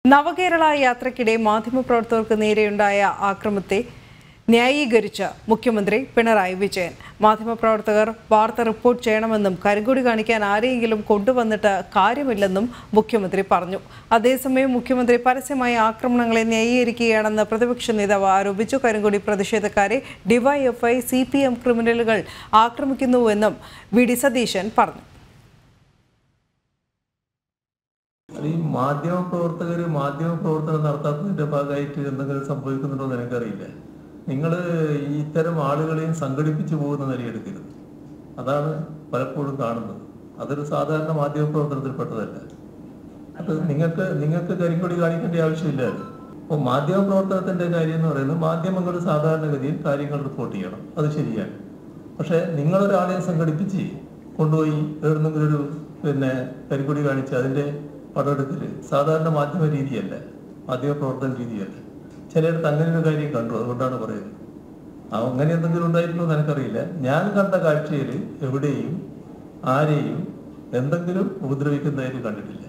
നവകേരള യാത്രയ്ക്കിടെ മാധ്യമപ്രവർത്തകർക്ക് നേരെയുണ്ടായ ആക്രമത്തെ ന്യായീകരിച്ച മുഖ്യമന്ത്രി പിണറായി വിജയൻ മാധ്യമപ്രവർത്തകർ വാർത്ത റിപ്പോർട്ട് ചെയ്യണമെന്നും കരിങ്കൊടി കാണിക്കാൻ ആരെയെങ്കിലും കൊണ്ടുവന്നിട്ട് കാര്യമില്ലെന്നും മുഖ്യമന്ത്രി പറഞ്ഞു അതേസമയം മുഖ്യമന്ത്രി പരസ്യമായ ആക്രമണങ്ങളെ ന്യായീകരിക്കുകയാണെന്ന് പ്രതിപക്ഷ നേതാവ് ആരോപിച്ചു കരിങ്കൊടി പ്രതിഷേധക്കാരെ ഡിവൈഎഫ്ഐ സി പി എം ക്രിമിനലുകൾ ആക്രമിക്കുന്നുവെന്നും വി ഡി സതീശൻ പറഞ്ഞു അത് ഈ മാധ്യമ പ്രവർത്തകർ മാധ്യമ പ്രവർത്തനം നടത്താത്തതിന്റെ ഭാഗമായിട്ട് എന്തെങ്കിലും സംഭവിക്കുന്നുണ്ടോ എന്ന് എനിക്കറിയില്ല നിങ്ങൾ ഈ ഇത്തരം ആളുകളെയും സംഘടിപ്പിച്ചു പോകുന്ന നിലയെടുക്കരുത് അതാണ് പലപ്പോഴും കാണുന്നത് അതൊരു സാധാരണ മാധ്യമ പ്രവർത്തനത്തിൽപ്പെട്ടതല്ല അത് നിങ്ങൾക്ക് നിങ്ങൾക്ക് കരിങ്കൊടി കാണിക്കേണ്ട ആവശ്യമില്ലായിരുന്നു അപ്പോൾ മാധ്യമ പ്രവർത്തനത്തിന്റെ കാര്യം എന്ന് പറയുന്നത് മാധ്യമങ്ങൾ സാധാരണഗതിയിൽ കാര്യങ്ങൾ റിപ്പോർട്ട് ചെയ്യണം അത് ശരിയാണ് പക്ഷെ നിങ്ങളൊരാളെ സംഘടിപ്പിച്ച് കൊണ്ടുപോയി എവിടുന്നെങ്കിലും ഒരു പിന്നെ കരിക്കൊടി കാണിച്ച് അതിന്റെ പടമെടുക്കല് സാധാരണ മാധ്യമ രീതിയല്ല മാധ്യമ പ്രവർത്തന രീതിയല്ല ചിലയിടത്ത് അങ്ങനെ ഒരു കാര്യം കണ്ടു അതുകൊണ്ടാണ് പറയുന്നത് ആ, അങ്ങനെ എന്തെങ്കിലും ഉണ്ടായിരുന്നോ എന്ന് എനിക്കറിയില്ല ഞാൻ കണ്ട കാഴ്ചയിൽ എവിടെയും ആരെയും എന്തെങ്കിലും ഉപദ്രവിക്കുന്നതായിട്ട് കണ്ടിട്ടില്ല